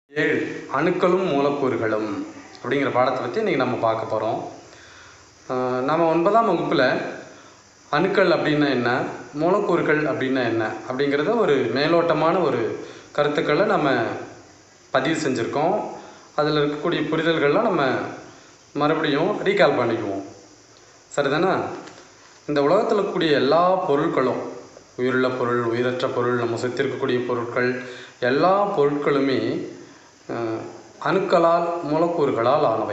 ஏழு அணுக்களும் மூலக்கூறுகளும் அப்படிங்கிற பாடத்தை பற்றி இன்றைக்கி நம்ம பார்க்க போகிறோம் நம்ம ஒன்பதாம் வகுப்பில் அணுக்கள் அப்படின்னா என்ன மூலக்கூறுகள் அப்படின்னா என்ன அப்படிங்கிறத ஒரு மேலோட்டமான ஒரு கருத்துக்களை நம்ம பதிவு செஞ்சுருக்கோம் அதில் இருக்கக்கூடிய புரிதல்கள்லாம் நம்ம மறுபடியும் ரீகால் பண்ணிக்குவோம் சரிதானே இந்த உலகத்தில் இருக்கக்கூடிய எல்லா பொருட்களும் உயிருள்ள பொருள் உயிரற்ற பொருள் நம்ம சுற்றி இருக்கக்கூடிய பொருட்கள் எல்லா பொருட்களுமே அஹ், அணுக்களால் மூலக்கூறுகளால் ஆனவை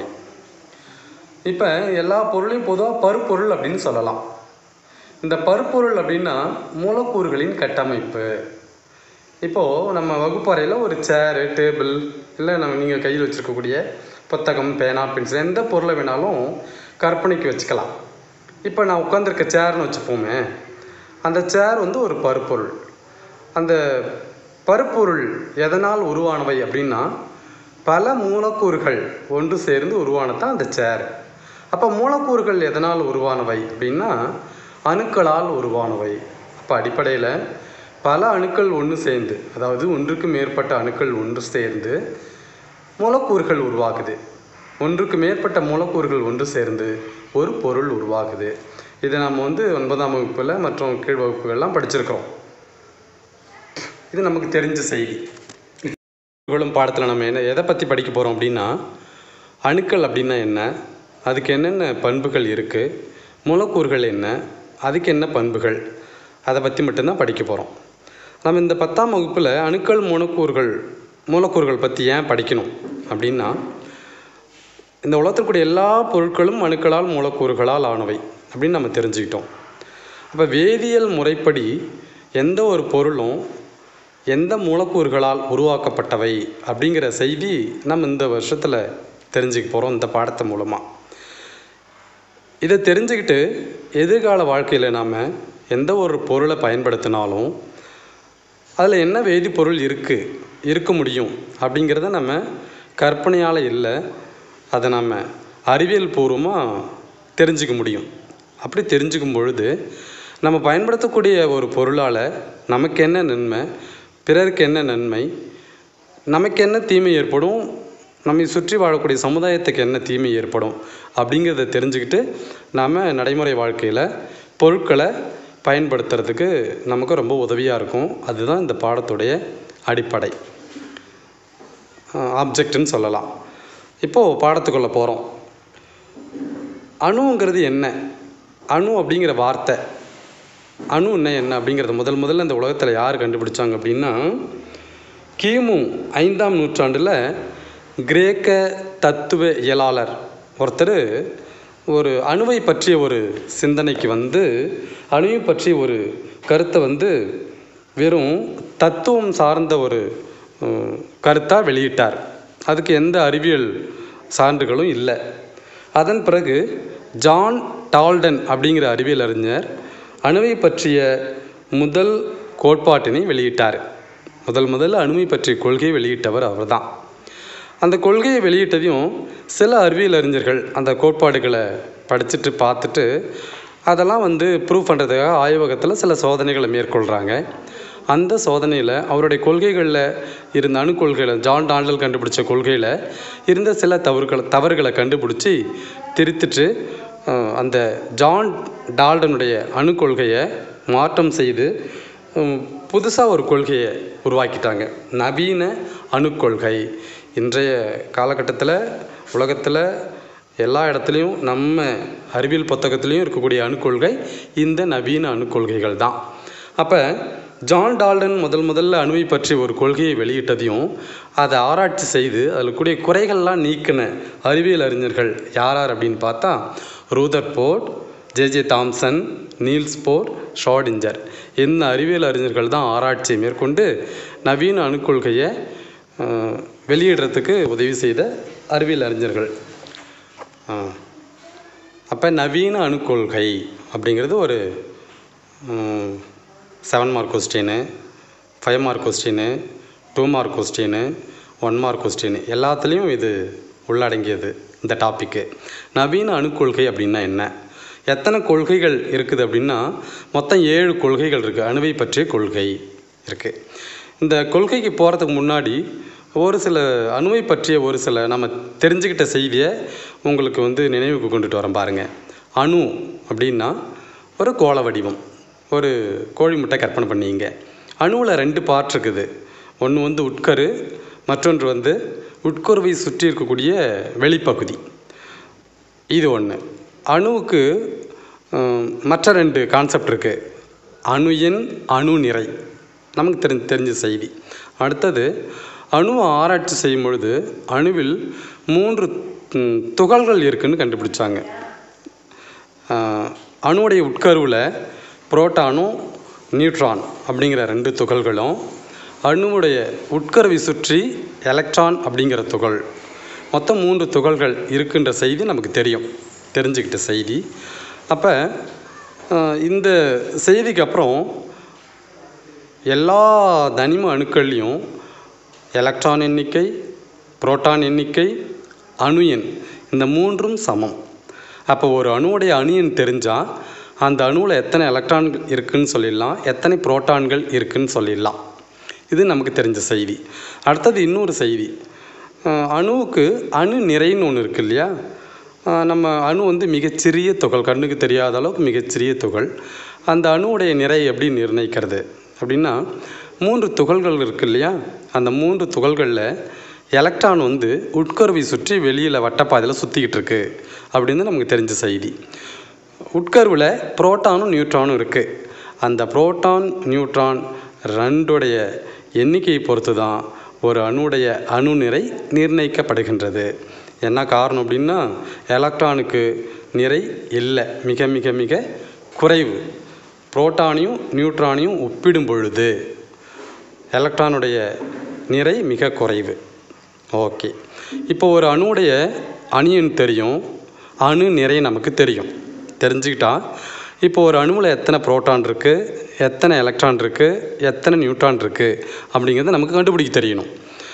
இப்போ எல்லா பொருளையும் பொதுவாக பருப்பொருள் அப்படின்னு சொல்லலாம் இந்த பருப்பொருள் அப்படின்னா மூலக்கூறுகளின் கட்டமைப்பு இப்போது நம்ம வகுப்பறையில் ஒரு சேரு டேபிள் இல்லை நம்ம நீங்கள் கையில் வச்சுருக்கக்கூடிய புத்தகம் பேனா பென்சில் எந்த பொருளை வேணாலும் கற்பனைக்கு வச்சுக்கலாம் இப்போ நான் உட்காந்துருக்க சேர்னு வச்சுப்போமே அந்த சேர் வந்து ஒரு பருப்பொருள் அந்த பருப்பொருள் எதனால் உருவானவை அப்படின்னா பல மூலக்கூறுகள் ஒன்று சேர்ந்து உருவானது தான் அந்த சேர் அப்போ மூலக்கூறுகள் எதனால் உருவானவை அப்படின்னா அணுக்களால் உருவானவை அப்போ அடிப்படையில் பல அணுக்கள் ஒன்று சேர்ந்து அதாவது ஒன்றுக்கு மேற்பட்ட அணுக்கள் ஒன்று சேர்ந்து மூலக்கூறுகள் உருவாகுது ஒன்றுக்கு மேற்பட்ட மூலக்கூறுகள் ஒன்று சேர்ந்து ஒரு பொருள் உருவாகுது இதை நம்ம வந்து ஒன்பதாம் வகுப்பில் மற்றும் கீழ் வகுப்புகள்லாம் படிச்சிருக்கிறோம் இது நமக்கு தெரிஞ்ச செய்தி இவ்வளவு பாடத்தில் நம்ம என்ன எதை பற்றி படிக்க போகிறோம் அப்படின்னா அணுக்கள் அப்படின்னா என்ன அதுக்கு என்னென்ன பண்புகள் இருக்குது மூலக்கூறுகள் என்ன அதுக்கு என்ன பண்புகள் அதை பற்றி மட்டும்தான் படிக்க போகிறோம் நம்ம இந்த பத்தாம் வகுப்பில் அணுக்கள் மூலக்கூறுகள் மூலக்கூறுகள் பற்றி ஏன் படிக்கணும் அப்படின்னா இந்த உலகத்தில் கூடிய எல்லா பொருட்களும் அணுக்களால் மூலக்கூறுகளால் ஆனவை அப்படின்னு நம்ம தெரிஞ்சுக்கிட்டோம் அப்போ வேதியியல் முறைப்படி எந்த ஒரு பொருளும் எந்த மூலக்கூறுகளால் உருவாக்கப்பட்டவை அப்படிங்கிற செய்தி நம்ம இந்த வருஷத்தில் தெரிஞ்சுக்க போகிறோம் இந்த பாடத்தை மூலமாக இதை தெரிஞ்சுக்கிட்டு எதிர்கால வாழ்க்கையில் நாம் எந்த ஒரு பொருளை பயன்படுத்தினாலும் அதில் என்ன வேதிப்பொருள் இருக்குது இருக்க முடியும் அப்படிங்கிறத நம்ம கற்பனையால் இல்லை அதை நம்ம அறிவியல் பூர்வமாக தெரிஞ்சுக்க முடியும் அப்படி தெரிஞ்சுக்கும் பொழுது நம்ம பயன்படுத்தக்கூடிய ஒரு பொருளால் நமக்கு என்ன நன்மை பிறருக்கு என்ன நன்மை நமக்கு என்ன தீமை ஏற்படும் நம்மை சுற்றி வாழக்கூடிய சமுதாயத்துக்கு என்ன தீமை ஏற்படும் அப்படிங்கிறத தெரிஞ்சுக்கிட்டு நாம் நடைமுறை வாழ்க்கையில் பொருட்களை பயன்படுத்துறதுக்கு நமக்கு ரொம்ப உதவியாக இருக்கும் அதுதான் இந்த பாடத்துடைய அடிப்படை ஆப்ஜெக்ட்னு சொல்லலாம் இப்போது பாடத்துக்குள்ளே போகிறோம் அணுங்கிறது என்ன அணு அப்படிங்கிற வார்த்தை அணுன்னா என்ன அப்படிங்கிறத முதல் முதல்ல இந்த உலகத்தில் யார் கண்டுபிடிச்சாங்க அப்படின்னா கிமு ஐந்தாம் நூற்றாண்டில் கிரேக்க தத்துவ இயலாளர் ஒருத்தர் ஒரு அணுவை பற்றிய ஒரு சிந்தனைக்கு வந்து அணுவை பற்றிய ஒரு கருத்தை வந்து வெறும் தத்துவம் சார்ந்த ஒரு கருத்தாக வெளியிட்டார் அதுக்கு எந்த அறிவியல் சான்றுகளும் இல்லை அதன் பிறகு ஜான் டால்டன் அப்படிங்கிற அறிவியல் அறிஞர் அணுவை பற்றிய முதல் கோட்பாட்டினை வெளியிட்டார் முதல் முதல்ல அணுவை பற்றிய கொள்கையை வெளியிட்டவர் அவர்தான் அந்த கொள்கையை வெளியிட்டதையும் சில அறிவியல் அறிஞர்கள் அந்த கோட்பாடுகளை படிச்சுட்டு பார்த்துட்டு அதெல்லாம் வந்து ப்ரூவ் பண்ணுறதுக்காக ஆய்வகத்தில் சில சோதனைகளை மேற்கொள்கிறாங்க அந்த சோதனையில் அவருடைய கொள்கைகளில் இருந்த அணுக்கொள்கையில் ஜான் டாண்டல் கண்டுபிடிச்ச கொள்கையில் இருந்த சில தவறுகளை தவறுகளை கண்டுபிடிச்சி திருத்திட்டு அஹ், அந்த ஜான் டால்டனுடைய அணுக்கொள்கையை மாற்றம் செய்து புதுசாக ஒரு கொள்கையை உருவாக்கிட்டாங்க நவீன அணுக்கொள்கை இன்றைய காலகட்டத்தில் உலகத்தில் எல்லா இடத்துலையும் நம்ம அறிவியல் புத்தகத்துலேயும் இருக்கக்கூடிய அணுக்கொள்கை இந்த நவீன அணுக்கொள்கைகள் தான் அப்போ ஜான் டால்டன் முதல் முதல்ல அணுவை பற்றி ஒரு கொள்கையை வெளியிட்டதையும் அதை ஆராய்ச்சி செய்து அதில் கூடிய குறைகள்லாம் நீக்கின அறிவியல் அறிஞர்கள் யார் யார் அப்படின்னு பார்த்தா Rutherford J J Thomson Niels Bohr Schrodinger இந்த அறிவியல் அறிஞர்கள் தான் ஆராய்ச்சியை மேற்கொண்டு நவீன அணுக்கொள்கையை அஹ், வெளியிடுறதுக்கு உதவி செய்த அறிவியல் அறிஞர்கள் அப்போ நவீன அணுக்கொள்கை அப்படிங்கிறது ஒரு செவன் மார்க் கொஸ்டின்னு ஃபைவ் மார்க் கொஸ்டின்னு டூ மார்க் கொஸ்டின்னு ஒன் மார்க் கொஸ்டின் எல்லாத்துலேயும் இது உள்ளடங்கியது இந்த டாப்பிக்கு நவீன அணுக்கொள்கை அப்படின்னா என்ன எத்தனை கொள்கைகள் இருக்குது அப்படின்னா மொத்தம் ஏழு கொள்கைகள் இருக்குது அணுவை பற்றிய கொள்கை இருக்குது இந்த கொள்கைக்கு போகிறதுக்கு முன்னாடி ஒரு சில அணுவை பற்றிய ஒரு சில நம்ம தெரிஞ்சுக்கிட்ட செய்தியை உங்களுக்கு வந்து நினைவுக்கு கொண்டுட்டு வரேன் பாருங்கள் அணு அப்படின்னா ஒரு கோள வடிவம் ஒரு கோழி முட்டை கற்பனை பண்ணிங்க அணுவில் ரெண்டு பார்ட் இருக்குது ஒன்று வந்து உட்கரு மற்றொன்று வந்து உட்கருவை சுற்றி இருக்கக்கூடிய வெளிப்பகுதி இது ஒன்று அணுவுக்கு ஹம், மற்ற ரெண்டு கான்செப்ட் இருக்குது அணு எண் அணு நிறை நமக்கு தெரிஞ்ச தெரிஞ்ச செய்தி அடுத்தது அணுவை ஆராய்ச்சி செய்யும் பொழுது அணுவில் மூன்று ம், துகள்கள் இருக்குன்னு கண்டுபிடிச்சாங்க ஆஹ், அணுவுடைய உட்கருவில் புரோட்டானும் நியூட்ரான் அப்படிங்கிற ரெண்டு துகள்களும் அணுவுடைய உட்கருவை சுற்றி எலக்ட்ரான் அப்படிங்கிற துகள் மொத்தம் மூன்று துகள்கள் இருக்குன்ற செய்தி நமக்கு தெரியும் தெரிஞ்சுக்கிட்ட செய்தி அப்போ இந்த செய்திக்கு அப்புறம் எல்லா தனிம அணுக்கள்லையும் எலக்ட்ரான் எண்ணிக்கை புரோட்டான் எண்ணிக்கை அணு எண் இந்த மூன்றும் சமம் அப்போ ஒரு அணுவுடைய அணு எண் தெரிஞ்சால் அந்த அணுவில் எத்தனை எலக்ட்ரான்கள் இருக்குன்னு சொல்லிடலாம் எத்தனை புரோட்டான்கள் இருக்குன்னு சொல்லிடலாம் இது நமக்கு தெரிஞ்ச செய்தி அடுத்தது இன்னொரு செய்தி அஹ் அணுவுக்கு அணு நிறைன்னு ஒன்று இருக்கு இல்லையா அஹ் நம்ம அணு வந்து மிகச்சிறிய துகள் கண்ணுக்கு தெரியாத அளவுக்கு மிகச்சிறிய துகள் அந்த அணுவுடைய நிறை எப்படி நிர்ணயிக்கிறது அப்படின்னா மூன்று துகள்கள் இருக்கு இல்லையா அந்த மூன்று துகள்களில் எலக்ட்ரான் வந்து உட்கருவை சுற்றி வெளியில் வட்டப்பாதையில் சுற்றிக்கிட்டு இருக்கு அப்படின்னு நமக்கு தெரிஞ்ச செய்தி உட்கருவில் புரோட்டானும் நியூட்ரானும் இருக்குது அந்த புரோட்டான் நியூட்ரான் ரெண்டுடைய எண்ணிக்கையை பொறுத்து தான் ஒரு அணுடைய அணு நிறை நிர்ணயிக்கப்படுகின்றது என்ன காரணம் அப்படின்னா எலக்ட்ரானுக்கு நிறை இல்லை மிக மிக மிக குறைவு புரோட்டானையும் நியூட்ரானையும் ஒப்பிடும் பொழுது எலக்ட்ரானுடைய நிறை மிக குறைவு ஓகே இப்போ ஒரு அணுவுடைய அணியன் தெரியும் அணு நிறை நமக்கு தெரியும் தெரிஞ்சுக்கிட்டா இப்போ ஒரு அணுவில் எத்தனை புரோட்டான் இருக்குது எத்தனை எலக்ட்ரான் இருக்குது எத்தனை நியூட்ரான் இருக்குது அப்படிங்கிறத நமக்கு கண்டுபிடிக்க தெரியணும்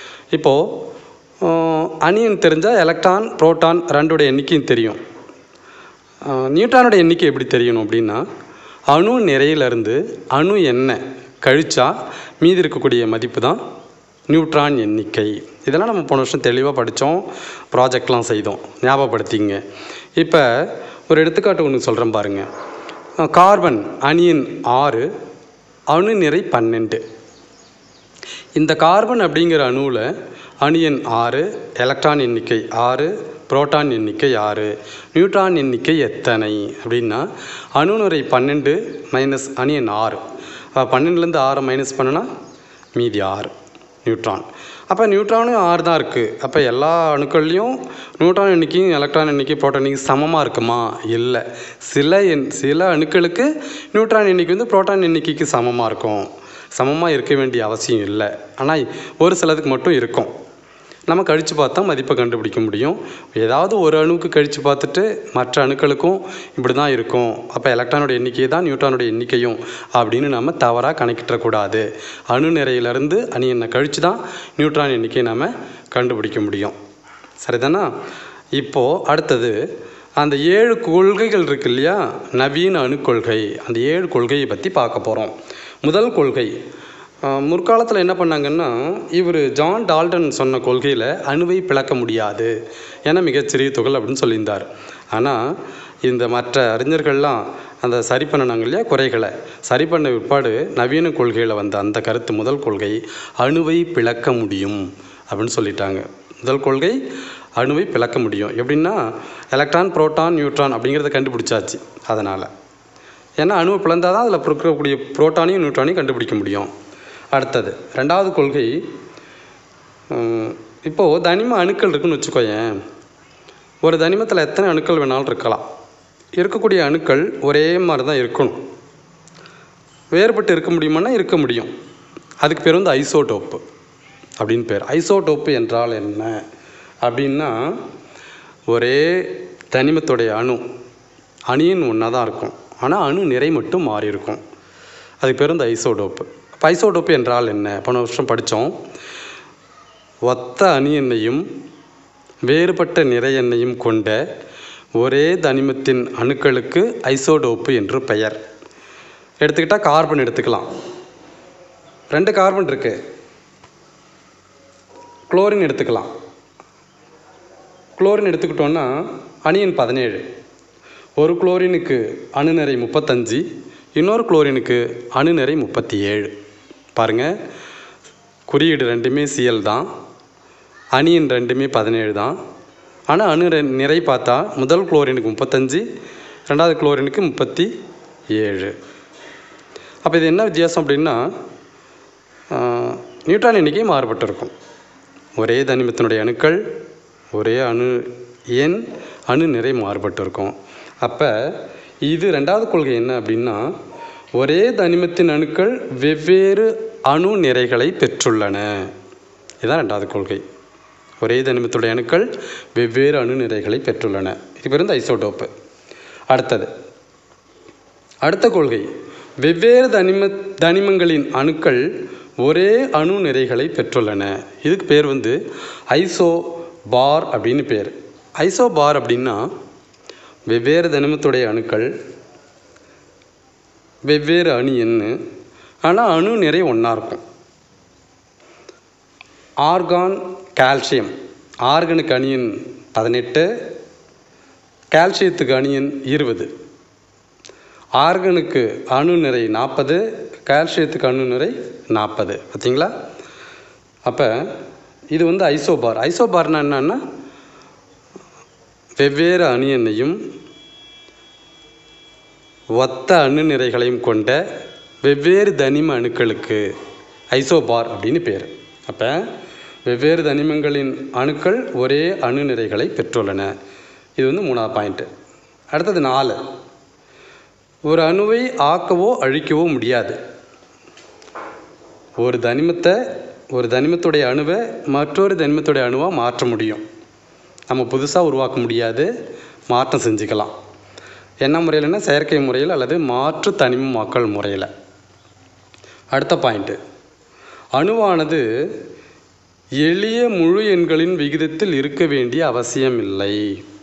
இப்போது அணியன் தெரிஞ்சால் எலக்ட்ரான் புரோட்டான் ரெண்டோட எண்ணிக்கையும் தெரியும் ஆஹ் நியூட்ரானோட எண்ணிக்கை எப்படி தெரியணும் அப்படின்னா அணு நிறையிலிருந்து அணு என்ன கழிச்சா மீதி இருக்கக்கூடிய மதிப்பு தான் நியூட்ரான் எண்ணிக்கை இதெல்லாம் நம்ம போன வருஷம் தெளிவாக படித்தோம் ப்ராஜெக்ட்லாம் செய்தோம் ஞாபகப்படுத்திங்க இப்போ ஒரு எடுத்துக்காட்டு ஒன்று சொல்கிறேன் பாருங்கள் ஆஹ் கார்பன் அணியின் ஆறு அணு நிறை பன்னெண்டு இந்த கார்பன் அப்படிங்கிற அணுவில் அணு எண் ஆறு எலக்ட்ரான் எண்ணிக்கை ஆறு புரோட்டான் எண்ணிக்கை ஆறு நியூட்ரான் எண்ணிக்கை எத்தனை அப்படின்னா அணு நிறை பன்னெண்டு மைனஸ் அணு எண் ஆறு அப்போ பன்னெண்டுலேருந்து ஆறை மைனஸ் பண்ணுனா மீதி ஆறு நியூட்ரான் அப்போ நியூட்ரானும் ஆறு தான் இருக்குது அப்போ எல்லா அணுக்கள்லையும் நியூட்ரான் எண்ணிக்கையும் எலக்ட்ரான் எண்ணிக்கை புரோட்டான் எண்ணிக்கை சமமாக இருக்குமா இல்லை சில எண் சில அணுக்களுக்கு நியூட்ரான் எண்ணிக்கை வந்து புரோட்டான் எண்ணிக்கைக்கு சமமாக இருக்கும் சமமாக இருக்க வேண்டிய அவசியம் இல்லை ஆனால் ஒரு சிலதுக்கு மட்டும் இருக்கும் நம்ம கழித்து பார்த்தா மதிப்பை கண்டுபிடிக்க முடியும் ஏதாவது ஒரு அணுவுக்கு கழித்து பார்த்துட்டு மற்ற அணுக்களுக்கும் இப்படி தான் இருக்கும் அப்போ எலக்ட்ரானோட எண்ணிக்கை தான் நியூட்ரானோட எண்ணிக்கையும் அப்படின்னு நம்ம தவறாக கணக்கிட்டக்கூடாது அணு நிறையிலேருந்து அணு எண்ணை கழித்து தான் நியூட்ரான் எண்ணிக்கையை நம்ம கண்டுபிடிக்க முடியும் சரிதானா இப்போது அடுத்தது அந்த ஏழு கொள்கைகள் இருக்கு இல்லையா நவீன அணுக்கொள்கை அந்த ஏழு கொள்கையை பற்றி பார்க்க போகிறோம் முதல் கொள்கை முற்காலத்தில் என்ன பண்ணாங்கன்னா இவர் ஜான் டால்டன் சொன்ன கொள்கையில் அணுவை பிளக்க முடியாது ஏன்னா மிகச்சிறிய துகள் அப்படின்னு சொல்லியிருந்தார் ஆனால் இந்த மற்ற அறிஞர்கள்லாம் அந்த சரி பண்ணினாங்க இல்லையா குறைகளை சரி பண்ண பிற்பாடு நவீன கொள்கையில் வந்த அந்த கருத்து முதல் கொள்கை அணுவை பிளக்க முடியும் அப்படின்னு சொல்லிட்டாங்க முதல் கொள்கை அணுவை பிளக்க முடியும் எப்படின்னா எலக்ட்ரான் புரோட்டான் நியூட்ரான் அப்படிங்கிறத கண்டுபிடிச்சாச்சு அதனால் ஏன்னா அணுவை பிளந்தால் தான் அதில் இருக்கக்கூடிய புரோட்டானையும் நியூட்ரானையும் கண்டுபிடிக்க முடியும் அடுத்தது ரெண்டாவது கொள்கை உம், இப்போது தனிம அணுக்கள் இருக்குன்னு வச்சுக்கோயேன் ஒரு தனிமத்தில் எத்தனை அணுக்கள் வேணாலும் இருக்கலாம் இருக்கக்கூடிய அணுக்கள் ஒரே மாதிரி தான் இருக்கணும் வேறுபட்டு இருக்க முடியுமானா இருக்க முடியும் அதுக்கு பேர் வந்து ஐசோடோப்பு அப்படின்னு பேர் ஐசோடோப்பு என்றால் என்ன அப்படின்னா ஒரே தனிமத்துடைய அணு அணியின் ஒன்றா தான் இருக்கும் ஆனால் அணு நிறை மட்டும் மாறி இருக்கும் அதுக்கு பேர் வந்து ஐசோடோப்பு அப்போ ஐசோடோப்பு என்றால் என்ன போன வருஷம் படித்தோம் ஒத்த அணு எண்ணையும் வேறுபட்ட நிறை எண்ணையும் கொண்ட ஒரே தனிமத்தின் அணுக்களுக்கு ஐசோடோப்பு என்று பெயர் எடுத்துக்கிட்டால் கார்பன் எடுத்துக்கலாம் ரெண்டு கார்பன் இருக்கு குளோரின் எடுத்துக்கலாம் குளோரின் எடுத்துக்கிட்டோன்னா அணியன் பதினேழு ஒரு குளோரினுக்கு அணுநிறை முப்பத்தஞ்சு இன்னொரு குளோரினுக்கு அணுநிறை முப்பத்தி ஏழு பாருங்கள் குறியீடு ரெண்டுமே சிஎல் தான் அணியின் ரெண்டுமே பதினேழு தான் ஆனால் அணு ரெ- நிறை பார்த்தா முதல் குளோரினுக்கு முப்பத்தஞ்சு ரெண்டாவது குளோரினுக்கு முப்பத்தி ஏழு அப்போ இது என்ன வித்தியாசம் அப்படின்னா ஆஹ், நியூட்ரான் எண்ணிக்கை மாறுபட்டு இருக்கும் ஒரே தனிமத்தினுடைய அணுக்கள் ஒரே அணு எண் அணு நிறை மாறுபட்டு இருக்கும் அப்போ இது ரெண்டாவது கொள்கை என்ன அப்படின்னா ஒரே தனிமத்தின் அணுக்கள் வெவ்வேறு அணு நிறைகளை பெற்றுள்ளன இதுதான் ரெண்டாவது கொள்கை ஒரே தனிமத்துடைய அணுக்கள் வெவ்வேறு அணு நிறைகளை பெற்றுள்ளன இது பேர் வந்து ஐசோடோப்பு அடுத்தது அடுத்த கொள்கை வெவ்வேறு தனிம தனிமங்களின் அணுக்கள் ஒரே அணு நிறைகளை பெற்றுள்ளன இதுக்கு பேர் வந்து ஐசோ பார் அப்படின்னு பேர் ஐசோ பார் அப்படின்னா வெவ்வேறு தனிமத்துடைய அணுக்கள் வெவ்வேறு அணு எண்ணு ஆனால் அணு நிறை ஒன்றா இருக்கும் ஆர்கான் கால்சியம் ஆர்கனுக்கு அணியன் பதினெட்டு கால்சியத்துக்கு அணியன் இருபது ஆர்கனுக்கு அணு நிறை நாற்பது கால்சியத்துக்கு அணு நிறை நாற்பது பார்த்தீங்களா அப்போ இது வந்து ஐசோபார் ஐசோபார்னா என்னன்னா வெவ்வேறு அணு எண்ணையும் ஒத்த அணு நிறைகளையும் கொண்ட வெவ்வேறு தனிம அணுக்களுக்கு ஐசோபார் அப்படின்னு பேர் அப்போ வெவ்வேறு தனிமங்களின் அணுக்கள் ஒரே அணு நிறைகளை பெற்றுள்ளன இது வந்து மூணாவது பாயிண்ட்டு அடுத்தது நாலு ஒரு அணுவை ஆக்கவோ அழிக்கவோ முடியாது ஒரு தனிமத்தை ஒரு தனிமத்துடைய அணுவை மற்றொரு தனிமத்துடைய அணுவாக மாற்ற முடியும் நம்ம புதுசாக உருவாக்க முடியாது மாற்றம் செஞ்சுக்கலாம் என்ன முறையில்னா செயற்கை முறையில் அல்லது மாற்று தனிமமாக்கல் முறையில் அடுத்த பாயிண்ட்டு அணுவானது எளிய முழு எண்களின் விகிதத்தில் இருக்க வேண்டிய அவசியம் இல்லை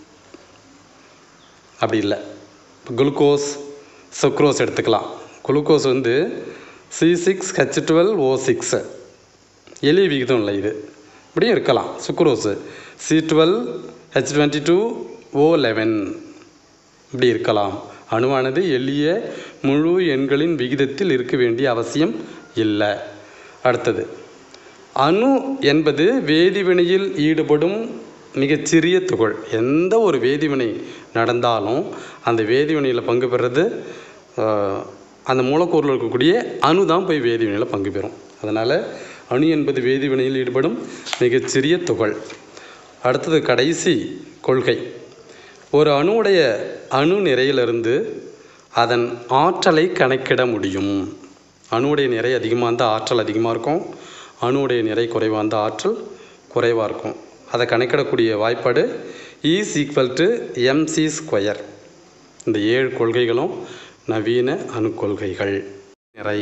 அப்படி இல்லை இப்போ குளுக்கோஸ் சுக்ரோஸ் எடுத்துக்கலாம் குளுக்கோஸ் வந்து C six H twelve O six எளிய விகிதம் இல்லை இது இப்படியும் இருக்கலாம் sucrose C twelve H twenty two O eleven இப்படி இருக்கலாம் அணுவானது எளிய முழு எண்களின் விகிதத்தில் இருக்க வேண்டிய அவசியம் இல்லை அடுத்தது அணு என்பது வேதிவினையில் ஈடுபடும் மிகச்சிறிய துகள் எந்த ஒரு வேதிவினை நடந்தாலும் அந்த வேதிவினையில் பங்கு பெறுறது ஆஹ், அந்த மூலக்கூறில் இருக்கக்கூடிய அணு தான் போய் வேதிவினையில் பங்கு பெறும் அதனால் அணு என்பது வேதிவினையில் ஈடுபடும் மிகச்சிறிய துகள் அடுத்தது கடைசி கொள்கை ஒரு அணுவுடைய அணு நிறையிலிருந்து அதன் ஆற்றலை கணக்கிட முடியும் அணுவுடைய நிறை அதிகமாக இருந்தால் ஆற்றல் அதிகமாக இருக்கும் அணுவுடைய நிறை குறைவாக இருந்தால் ஆற்றல் குறைவாக இருக்கும் அதை கணக்கிடக்கூடிய வாய்ப்பாடு is equal to M C square இந்த ஏழு கொள்கைகளும் நவீன அணு கொள்கைகள் நிறை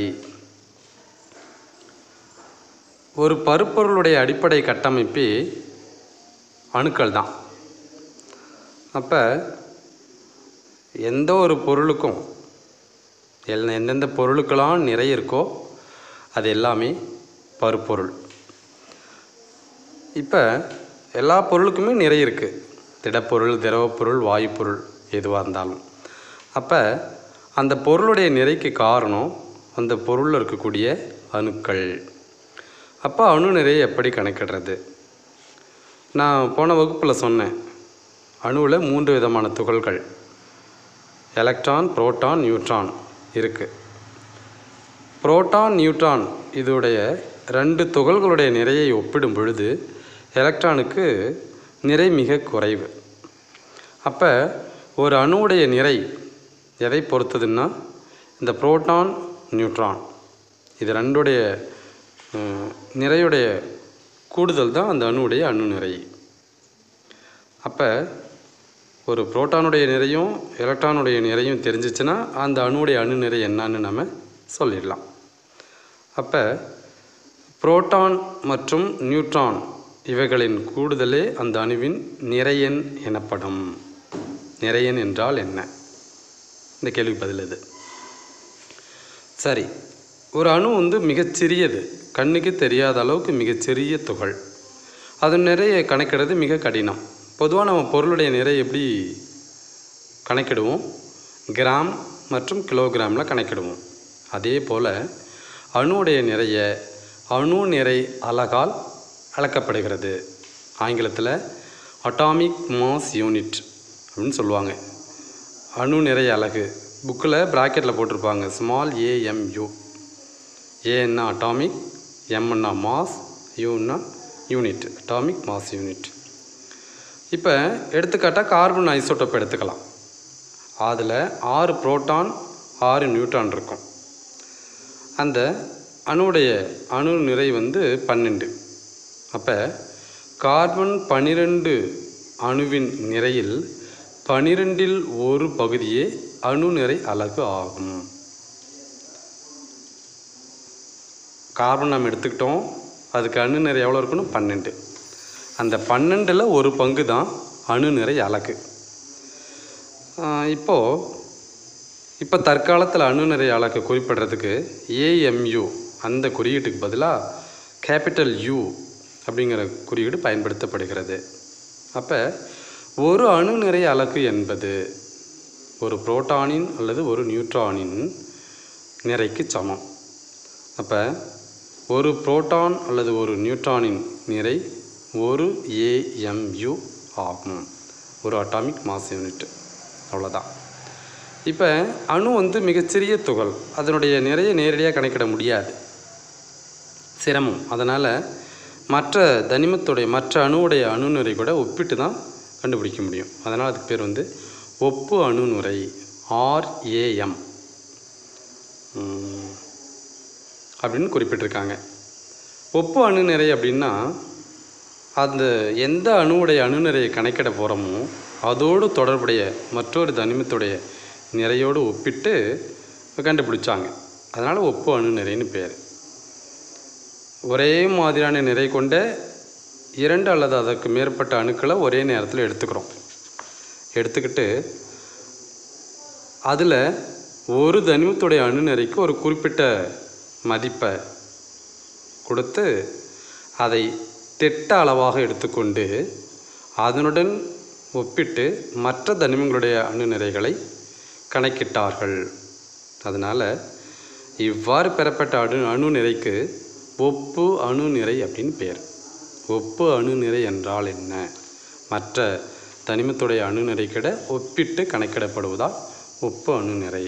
ஒரு பருப்பொருளுடைய அடிப்படை கட்டமைப்பே அணுக்கள் தான் அப்போ எந்த ஒரு பொருளுக்கும் எல் எந்தெந்த பொருளுக்கெல்லாம் நிறை இருக்கோ அது எல்லாமே பருப்பொருள் இப்போ எல்லா பொருளுக்குமே நிறை இருக்குது திடப்பொருள் திரவப்பொருள் வாயுப்பொருள் எதுவாக இருந்தாலும் அப்போ அந்த பொருளுடைய நிறைக்கு காரணம் அந்த பொருளில் இருக்கக்கூடிய அணுக்கள் அப்போ அணு நிறையை எப்படி கணக்கிடுறது நான் போன வகுப்பில் சொன்னேன் அணுவில் மூன்று விதமான துகள்கள் எலக்ட்ரான் புரோட்டான் நியூட்ரான் இருக்குது புரோட்டான் நியூட்ரான் இதோடைய ரெண்டு துகள்களுடைய நிறையை ஒப்பிடும் பொழுது எலக்ட்ரானுக்கு நிறை மிக குறைவு அப்போ ஒரு அணுவுடைய நிறை எதை பொறுத்ததுன்னா இந்த புரோட்டான் நியூட்ரான் இது ரெண்டுடைய அஹ், நிறையுடைய கூடுதல் தான் அந்த அணுவுடைய அணு நிறை அப்போ ஒரு புரோட்டானுடைய நிறையும் எலக்ட்ரானுடைய நிறையும் தெரிஞ்சிச்சுன்னா அந்த அணுவுடைய அணு நிறை என்னன்னு நம்ம சொல்லிடலாம் அப்போ புரோட்டான் மற்றும் நியூட்ரான் இவைகளின் கூடுதலே அந்த அணுவின் நிறையன் எனப்படும் நிறையன் என்றால் என்ன இந்த கேள்விக்கு பதில் இது சரி ஒரு அணு வந்து மிகச்சிறியது கண்ணுக்கு தெரியாத அளவுக்கு மிகச்சிறிய துகள் அதன் நிறைய கணக்கிடுறது மிக கடினம் பொதுவாக நம்ம பொருளுடைய நிறை எப்படி கணக்கிடுவோம் கிராம் மற்றும் கிலோகிராமில் கணக்கிடுவோம் அதே போல் அணுவுடைய நிறைய அணு நிறை அலகால் அளக்கப்படுகிறது ஆங்கிலத்தில் அட்டாமிக் மாஸ் யூனிட் அப்படின்னு சொல்லுவாங்க அணு நிறை அலகு புக்கில் ப்ராக்கெட்டில் போட்டிருப்பாங்க ஸ்மால் ஏஎம்யூ ஏன்னா அட்டாமிக் எம்னா மாஸ் யூன்னா யூனிட் அட்டாமிக் மாஸ் யூனிட் இப்போ எடுத்துக்காட்டால் கார்பன் ஐசோட்டோப் எடுத்துக்கலாம் அதில் ஆறு புரோட்டான் ஆறு நியூட்ரான் இருக்கும் அந்த அணுவுடைய அணு நிறை வந்து பன்னெண்டு அப்போ கார்பன் பன்னிரெண்டு அணுவின் நிறையில் பனிரெண்டில் ஒரு பகுதியே அணு நிறை அலகு ஆகும் கார்பன் நம்ம எடுத்துக்கிட்டோம் அதுக்கு அணு நிறை எவ்வளோ இருக்கணும் பன்னெண்டு அந்த பன்னெண்டில் ஒரு பங்கு தான் அணு நிறை அலகு இப்போது இப்போ தற்காலத்தில் அணு நிறை அலகு குறிப்பிடுறதுக்கு ஏஎம்யூ அந்த குறியீட்டுக்கு பதிலாக கேபிட்டல் யூ அப்படிங்கிற குறியீடு பயன்படுத்தப்படுகிறது அப்போ ஒரு அணு நிறை அலகு என்பது ஒரு புரோட்டானின் அல்லது ஒரு நியூட்ரானின் நிறைக்கு சமம் அப்போ ஒரு புரோட்டான் அல்லது ஒரு நியூட்ரானின் நிறை ஒரு ஏஎம்யூ ஆகும் ஒரு அட்டாமிக் மாஸ் யூனிட் அவ்வளோதான் இப்போ அணு வந்து மிகச்சிறிய துகள் அதனுடைய நிறைய நேரடியாக கணக்கிட முடியாது சிரமம் அதனால் மற்ற தனிமத்துடைய மற்ற அணுவுடைய அணுநிறை கூட ஒப்பிட்டு தான் கண்டுபிடிக்க முடியும் அதனால் அதுக்கு பேர் வந்து ஒப்பு அணுனுரை ஆர்ஏஎம் அப்படின்னு குறிப்பிட்டிருக்காங்க ஒப்பு அணுநிறை அப்படின்னா அந்த எந்த அணுவுடைய அணுநிறையை கணக்கிட போகிறோமோ அதோடு தொடர்புடைய மற்றொரு தனிமத்துடைய நிறையோடு ஒப்பிட்டு கண்டுபிடிச்சாங்க அதனால் ஒப்பு அணுநிறைன்னு பேர் ஒரே மாதிரியான நிறை கொண்ட இரண்டு அல்லது அதற்கு மேற்பட்ட அணுக்களை ஒரே நேரத்தில் எடுத்துக்கிறோம் எடுத்துக்கிட்டு அதில் ஒரு தனிமத்துடைய அணு நிறைக்கு ஒரு குறிப்பிட்ட மதிப்பை கொடுத்து அதை திட்ட அளவாக எடுத்துக்கொண்டு அதனுடன் ஒப்பிட்டு மற்ற தனிமங்களுடைய அணு நிறைகளை கணக்கிட்டார்கள் அதனால் இவ்வாறு பெறப்பட்ட அணு அணு நிறைக்கு ஒப்பு அணு நிறை அப்படின்னு பேர் ஒப்பு அணு நிறை என்றால் என்ன மற்ற தனிமத்துடைய அணு நிறைக்கிட ஒப்பிட்டு கணக்கிடப்படுவதால் ஒப்பு அணு நிறை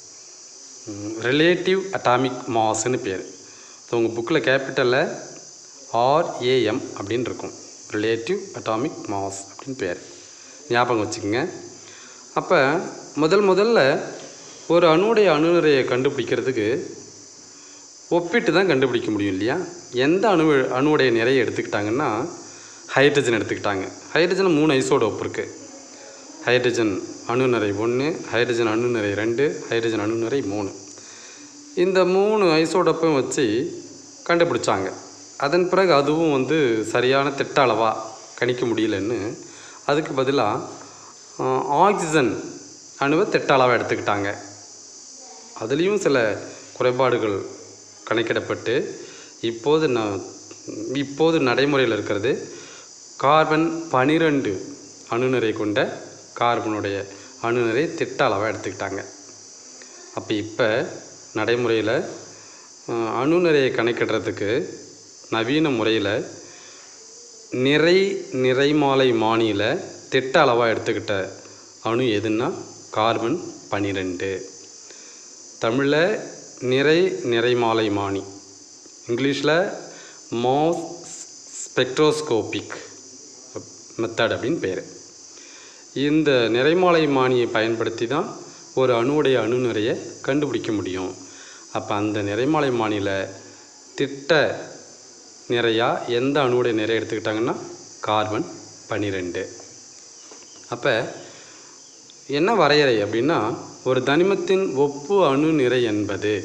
ரிலேட்டிவ் அட்டாமிக் மாஸ்ன்னு பேர் ஸோ உங்கள் புக்கில் கேபிட்டலில் ஆர்ஏஎம் அப்படின்னு இருக்கும் ரிலேட்டிவ் அட்டாமிக் மாஸ் அப்படின்னு பேர் ஞாபகம் வச்சுக்கோங்க அப்போ முதல் முதல்ல ஒரு அணுவுடைய அணுநிறையை கண்டுபிடிக்கிறதுக்கு ஒப்பிட்டு தான் கண்டுபிடிக்க முடியும் இல்லையா எந்த அணு அணுவுடைய நிறையை எடுத்துக்கிட்டாங்கன்னா ஹைட்ரஜன் எடுத்துக்கிட்டாங்க ஹைட்ரஜன் மூணு ஐசோடோப் இருக்குது ஹைட்ரஜன் அணு நிறை ஒன்று ஹைட்ரஜன் அணு நிறை ரெண்டு ஹைட்ரஜன் அணு நிறை மூணு இந்த மூணு ஐசோடப்பையும் வச்சு கண்டுபிடிச்சாங்க அதன் பிறகு அதுவும் வந்து சரியான திட்ட அளவாக கணிக்க முடியலன்னு அதுக்கு பதிலாக ஆக்சிஜன் அணுவை திட்ட அளவாக எடுத்துக்கிட்டாங்க அதுலேயும் சில குறைபாடுகள் கணக்கிடப்பட்டு இப்போது ந இப்போது நடைமுறையில் இருக்கிறது கார்பன் பனிரெண்டு அணுநிறை கொண்ட கார்பனுடைய அணுநிறை திட்ட அளவாக எடுத்துக்கிட்டாங்க அப்போ இப்போ நடைமுறையில் அணுநிறையை கணக்கிடுறதுக்கு நவீன முறையில் நிறை நிறைமாலை மானியில் திட்ட அளவாக எடுத்துக்கிட்ட அணு எதுன்னா கார்பன் பனிரெண்டு தமிழில் நிறை நிறைமாலை மானி இங்கிலீஷில் மாஸ் ஸ்பெக்ட்ரோஸ்கோபிக் மெத்தட் அப்படின்னு பேர் இந்த நிறைமாலை மானியை பயன்படுத்தி தான் ஒரு அணுவுடைய அணு நிறையை கண்டுபிடிக்க முடியும் அப்போ அந்த நிறைமாலை மானியில் திட்ட நிறையாக எந்த அணுவுடைய நிறை எடுத்துக்கிட்டாங்கன்னா கார்பன் பன்னிரெண்டு அப்போ என்ன வரையறை அப்படின்னா ஒரு தனிமத்தின் ஒப்பு அணு நிறை என்பது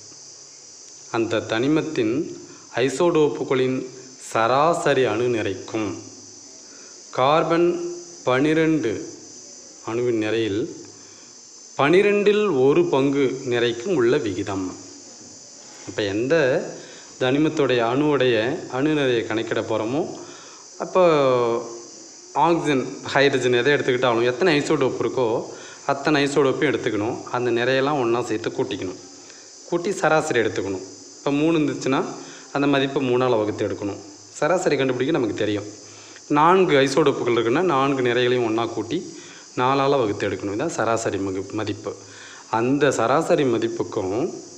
அந்த தனிமத்தின் ஐசோடோப்புகளின் சராசரி அணு நிறைக்கும் கார்பன் பனிரெண்டு அணுவின் நிறையில் பனிரெண்டில் ஒரு பங்கு நிறைக்கும் உள்ள விகிதம் இப்போ எந்த தனிமத்துடைய அணுவுடைய அணு நிறையை கணக்கிட போகிறோமோ அப்போ ஆக்சிஜன் ஹைட்ரஜன் எதை எடுத்துக்கிட்டாலும் எத்தனை ஐசோடோப் இருக்கோ அத்தனை ஐசோடோப்பையும் எடுத்துக்கணும் அந்த நிறையெல்லாம் ஒன்றா சேர்த்து கூட்டிக்கணும் கூட்டி சராசரி எடுத்துக்கணும் இப்போ மூணு இருந்துச்சுன்னா அந்த மதிப்பை மூணால் வகுத்து எடுக்கணும் சராசரி கண்டுபிடிக்க நமக்கு தெரியும் நான்கு ஐசோடோப்புகள் இருக்குன்னா நான்கு நிறைகளையும் ஒன்றா கூட்டி நாலால் வகுத்து எடுக்கணும் இதான் சராசரி மகு மதிப்பு அந்த சராசரி மதிப்புக்கும்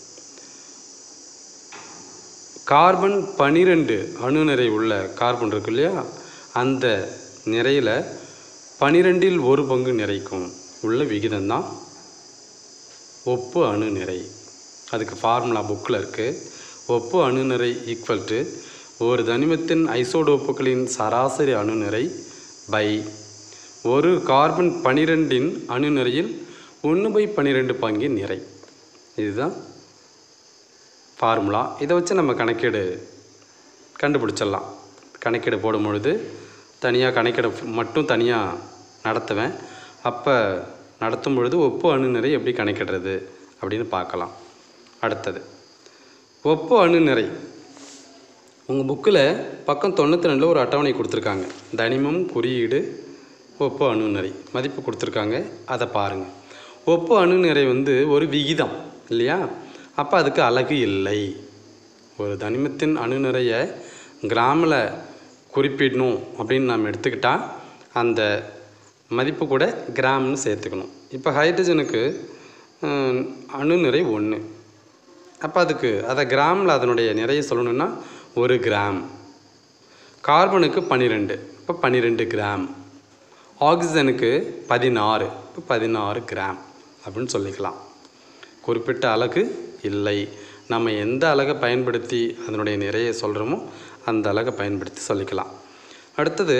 கார்பன் பனிரெண்டு அணு நிறை உள்ள கார்பன் இருக்கு இல்லையா அந்த நிறையில் பனிரெண்டில் ஒரு பங்கு நிறைக்கும் உள்ள விகிதம் தான் ஒப்பு அணு நிறை அதுக்கு ஃபார்முலா புக்கில் இருக்குது ஒப்பு அணு நிறை ஈக்குவல் டு ஒரு தனிமத்தின் ஐசோடோப்புகளின் சராசரி அணு நிறை பை ஒரு கார்பன் பனிரெண்டின் அணு நிறையில் ஒன்று பை பன்னிரெண்டு பங்கின் நிறை இதுதான் ஃபார்முலா இதை வச்சு நம்ம கணக்கீடு கண்டுபிடிச்சிடலாம் கணக்கீடு போடும் பொழுது தனியாக கணக்கீடு மட்டும் தனியாக நடத்துவேன் அப்போ நடத்தும் பொழுது ஒப்பு அணு நிறை எப்படி கணக்கிடுறது அப்படின்னு பார்க்கலாம் அடுத்தது ஒப்பு அணு நிறை உங்கள் புக்கில் பக்கம் தொண்ணூற்றி ரெண்டில் ஒரு அட்டவணை கொடுத்துருக்காங்க தனிமம் குறியீடு ஒப்பு அணு நிறை மதிப்பு கொடுத்துருக்காங்க அதை பாருங்கள் ஒப்பு அணு நிறை வந்து ஒரு விகிதம் இல்லையா அப்போ அதுக்கு அலகு இல்லை ஒரு தனிமத்தின் அணு நிறைய கிராமில் குறிப்பிடணும் அப்படின்னு நாம் எடுத்துக்கிட்டால் அந்த மதிப்பு கூட கிராம்னு சேர்த்துக்கணும் இப்போ ஹைட்ரஜனுக்கு ஹம், அணு நிறை ஒன்று அப்போ அதுக்கு அதை கிராமில் அதனுடைய நிறைய சொல்லணும்னா ஒரு கிராம் கார்பனுக்கு பன்னிரெண்டு இப்போ பன்னிரெண்டு கிராம் ஆக்சிஜனுக்கு பதினாறு இப்போ பதினாறு கிராம் அப்படின்னு சொல்லிக்கலாம் குறிப்பிட்ட அலகு இல்லை நம்ம எந்த அலகை பயன்படுத்தி அதனுடைய நிறைய சொல்கிறோமோ அந்த அலகை பயன்படுத்தி சொல்லிக்கலாம் அடுத்தது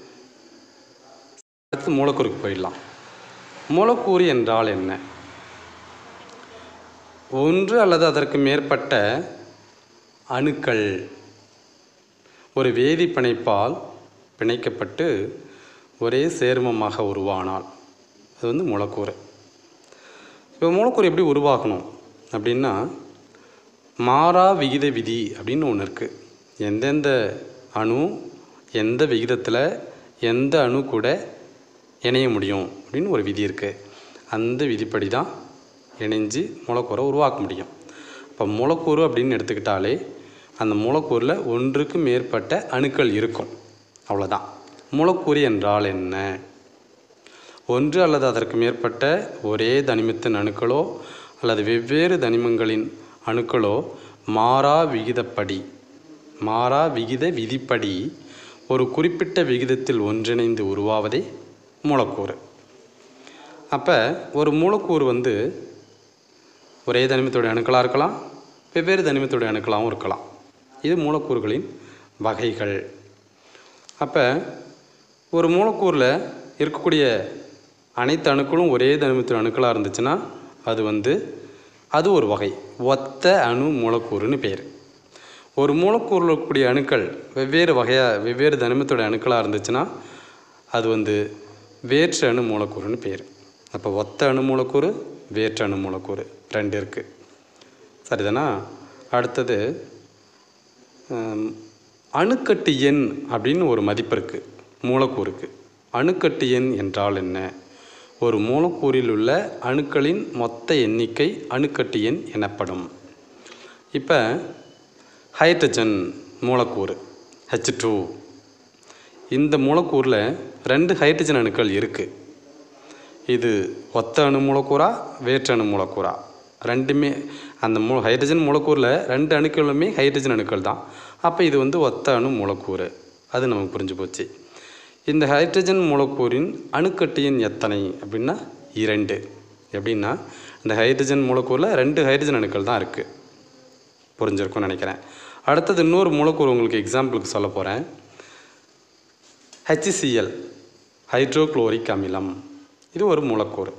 அடுத்து மூலக்கூறுக்கு போயிடலாம் மூலக்கூறு என்றால் என்ன ஒன்று அல்லது அதற்கு மேற்பட்ட அணுக்கள் ஒரு வேதி பிணைப்பால் பிணைக்கப்பட்டு ஒரே சேர்மமாக உருவானால் அது வந்து மூலக்கூறு இப்போ மூலக்கூறு எப்படி உருவாகணும் அப்படின்னா மாறா விகித விதி அப்படின்னு ஒன்று இருக்குது எந்தெந்த அணு எந்த விகிதத்தில் எந்த அணு கூட இணைய முடியும் அப்படின்னு ஒரு விதி இருக்குது அந்த விதிப்படி தான் இணைஞ்சு மூலக்கூறை உருவாக்க முடியும் இப்போ மூலக்கூறு அப்படின்னு எடுத்துக்கிட்டாலே அந்த மூலக்கூறில் ஒன்றுக்கு மேற்பட்ட அணுக்கள் இருக்கும் அவ்வளோதான் மூலக்கூறு என்றால் என்ன ஒன்று அல்லது அதற்கு மேற்பட்ட ஒரே தனிமத்தின் அணுக்களோ அல்லது வெவ்வேறு தனிமங்களின் அணுக்களோ மாறா விகிதப்படி மாறா விகித விதிப்படி ஒரு குறிப்பிட்ட விகிதத்தில் ஒன்றிணைந்து உருவாவதே மூலக்கூறு அப்போ ஒரு மூலக்கூறு வந்து ஒரே தனிமத்துடைய அணுக்களாக இருக்கலாம் வெவ்வேறு தனிமத்துடைய அணுக்களாகவும் இருக்கலாம் இது மூலக்கூறுகளின் வகைகள் அப்போ ஒரு மூலக்கூறில் இருக்கக்கூடிய அனைத்து அணுக்களும் ஒரே தனிமத்தின் அணுக்களாக இருந்துச்சுன்னா அது வந்து அது ஒரு வகை ஒத்த அணு மூலக்கூறுன்னு பேர் ஒரு மூலக்கூறில் இருக்கக்கூடிய அணுக்கள் வெவ்வேறு வகையாக வெவ்வேறு தனிமத்தோட அணுக்களாக இருந்துச்சுன்னா அது வந்து வேற்று அணு மூலக்கூறுன்னு பேர் அப்போ ஒத்த அணு மூலக்கூறு வேற்று அணு மூலக்கூறு ரெண்டு இருக்குது சரிதானா அடுத்தது ஹம், அணுக்கட்டு எண் அப்படின்னு ஒரு மதிப்பு இருக்குது மூலக்கூறுக்கு அணுக்கட்டு எண் என்றால் என்ன ஒரு மூலக்கூறில் உள்ள அணுக்களின் மொத்த எண்ணிக்கை அணுக்கட்டு எண் எனப்படும் இப்போ ஹைட்ரஜன் மூலக்கூறு ஹெச் டூ இந்த மூலக்கூறில் ரெண்டு ஹைட்ரஜன் அணுக்கள் இருக்குது இது ஒத்த அணு மூலக்கூறா வேற்று அணு மூலக்கூறா ரெண்டுமே அந்த மூ ஹைட்ரஜன் மூலக்கூறில் ரெண்டு அணுக்களுமே ஹைட்ரஜன் அணுக்கள் தான் அப்போ இது வந்து ஒத்த அணு மூலக்கூறு அது நமக்கு புரிஞ்சு போச்சு இந்த ஹைட்ரஜன் மூலக்கூறின் அணுக்கட்டு எண் எத்தனை அப்படின்னா இரண்டு எப்படின்னா இந்த ஹைட்ரஜன் மூலக்கூறில் ரெண்டு ஹைட்ரஜன் அணுக்கள் தான் இருக்குது புரிஞ்சிருக்கும்னு நினைக்கிறேன் அடுத்தது இன்னொரு மூலக்கூறு உங்களுக்கு எக்ஸாம்பிளுக்கு சொல்ல போகிறேன் ஹெச்சிசிஎல் ஹைட்ரோகுளோரிக் அமிலம் இது ஒரு மூலக்கூறு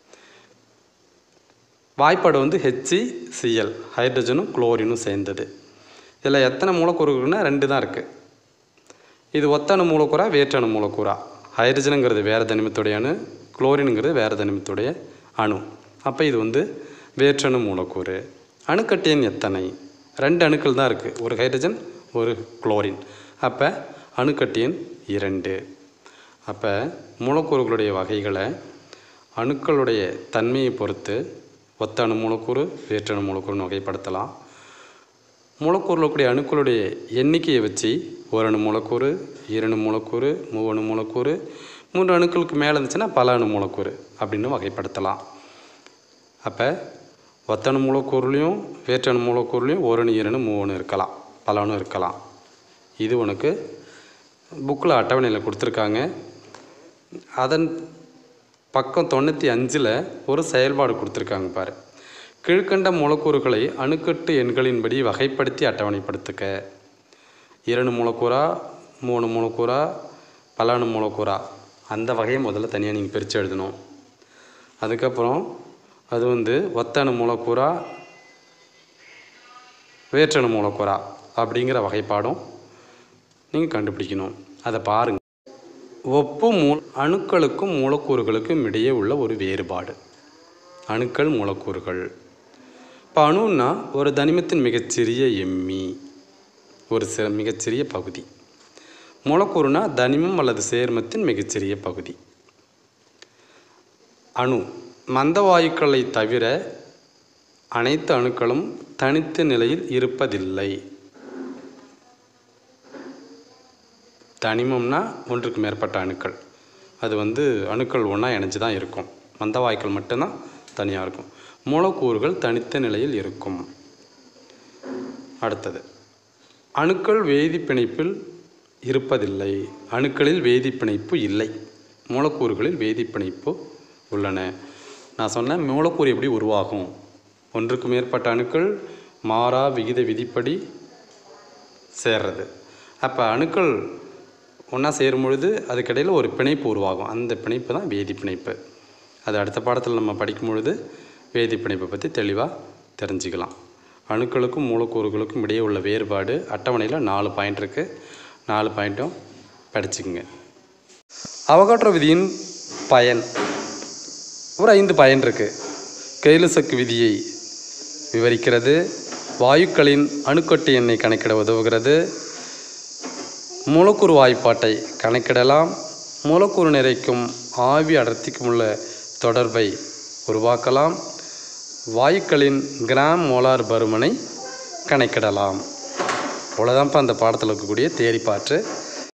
வாய்ப்பாடு வந்து HCl ஹைட்ரஜனும் குளோரினும் சேர்ந்தது இதில் எத்தனை மூலக்கூறு இருக்குன்னா ரெண்டு தான் இருக்குது இது ஒத்தணு மூலக்கூறா வேற்றணு மூலக்கூறா ஹைட்ரஜனுங்கிறது வேறு தனிமத்துடைய அணு குளோரினுங்கிறது வேறு தனிமத்துடைய அணு அப்போ இது வந்து வேற்றணு மூலக்கூறு அணுக்கட்டு எண் எத்தனை ரெண்டு அணுக்கள் தான் இருக்குது ஒரு ஹைட்ரஜன் ஒரு குளோரின் அப்போ அணுக்கட்டு எண் இரண்டு அப்போ மூலக்கூறுகளுடைய வகைகளை அணுக்களுடைய தன்மையை பொறுத்து ஒத்த அணு மூலக்கூறு வேற்றணு மூலக்கூறுன்னு வகைப்படுத்தலாம் மூலக்கூறில் இருக்கக்கூடிய அணுக்களுடைய எண்ணிக்கையை வச்சு ஓரணு மூலக்கூறு இரண்டு மூலக்கூறு மூவணு மூலக்கூறு மூன்று அணுக்களுக்கு மேலே இருந்துச்சுன்னா பல அணு மூலக்கூறு அப்படின்னு வகைப்படுத்தலாம் அப்போ ஒத்தணு மூலக்கூறுலையும் வேற்றணு மூலக்கூறுலையும் ஓரணு இரண்டு மூணு இருக்கலாம் பல அணு இருக்கலாம் இது உனக்கு புக்கில் அட்டவணையில் கொடுத்துருக்காங்க அதன் பக்கம் தொண்ணூற்றி அஞ்சில் ஒரு செயல்பாடு கொடுத்துருக்காங்க பாரு கீழ்கண்ட மூலக்கூறுகளை அணுக்கட்டு எண்களின்படி வகைப்படுத்தி அட்டவணைப்படுத்துக இரண்டு மூலக்கூறா மூணு மூலக்கூறா பல அணு மூலக்கூறா அந்த வகையை முதல்ல தனியாக நீங்கள் பிரித்து எழுதணும் அதுக்கப்புறம் அது வந்து ஒத்தணு மூலக்கூறா வேற்றணு மூலக்கூறா அப்படிங்கிற வகைப்பாடும் நீங்கள் கண்டுபிடிக்கணும் அதை பாருங்கள் ஒப்பு மூ அணுக்களுக்கும் மூலக்கூறுகளுக்கும் இடையே உள்ள ஒரு வேறுபாடு அணுக்கள் மூலக்கூறுகள் இப்போ அணுன்னா ஒரு தனிமத்தின் மிகச்சிறிய எம்மி ஒரு சில மிகச்சிறிய பகுதி மூலக்கூறுனா தனிமம் அல்லது சேர்மத்தின் மிகச்சிறிய பகுதி அணு மந்த வாயுக்களை தவிர அனைத்து அணுக்களும் தனித்த நிலையில் இருப்பதில்லை தனிமம்னா ஒன்றுக்கு மேற்பட்ட அணுக்கள் அது வந்து அணுக்கள் ஒன்றா இணைஞ்சு தான் இருக்கும் மந்த வாயுக்கள் மட்டும்தான் தனியாக இருக்கும் மூலக்கூறுகள் தனித்த நிலையில் இருக்கும் அடுத்தது அணுக்கள் வேதி பிணைப்பில் இருப்பதில்லை அணுக்களில் வேதி பிணைப்பு இல்லை மூலக்கூறுகளில் வேதி பிணைப்பு உள்ளன நான் சொன்னேன் மூலக்கூறு எப்படி உருவாகும் ஒன்றுக்கு மேற்பட்ட அணுக்கள் மாறா விகித விதிப்படி சேர்றது அப்போ அணுக்கள் ஒன்றா சேரும் பொழுது அதுக்கிடையில் ஒரு பிணைப்பு உருவாகும் அந்த பிணைப்பு தான் வேதி பிணைப்பு அது அடுத்த பாடத்தில் நம்ம படிக்கும் பொழுது வேதி பிணைப்பை பற்றி தெளிவாக தெரிஞ்சுக்கலாம் அணுக்களுக்கும் மூலக்கூறுகளுக்கும் இடையே உள்ள வேறுபாடு அட்டவணையில் நாலு பாயிண்ட் இருக்குது நாலு பாயிண்ட்டும் படிச்சுக்குங்க அவகாட்ரோ விதியின் பயன் ஒரு ஐந்து பயன் இருக்குது கெய்லுசக்கு விதியை விவரிக்கிறது வாயுக்களின் அணுக்கட்டு எண்ணை கணக்கிட உதவுகிறது மூலக்கூறு வாய்ப்பாட்டை கணக்கிடலாம் மூலக்கூறு நிறைக்கும் ஆவி அடர்த்திக்கும் உள்ள தொடர்பை உருவாக்கலாம் வாயுக்களின் கிராம் மோலார் பருமனை கணக்கிடலாம் அவ்வளோதான்ப்பா அந்த பாடத்தில் இருக்கக்கூடிய தேரி பாற்று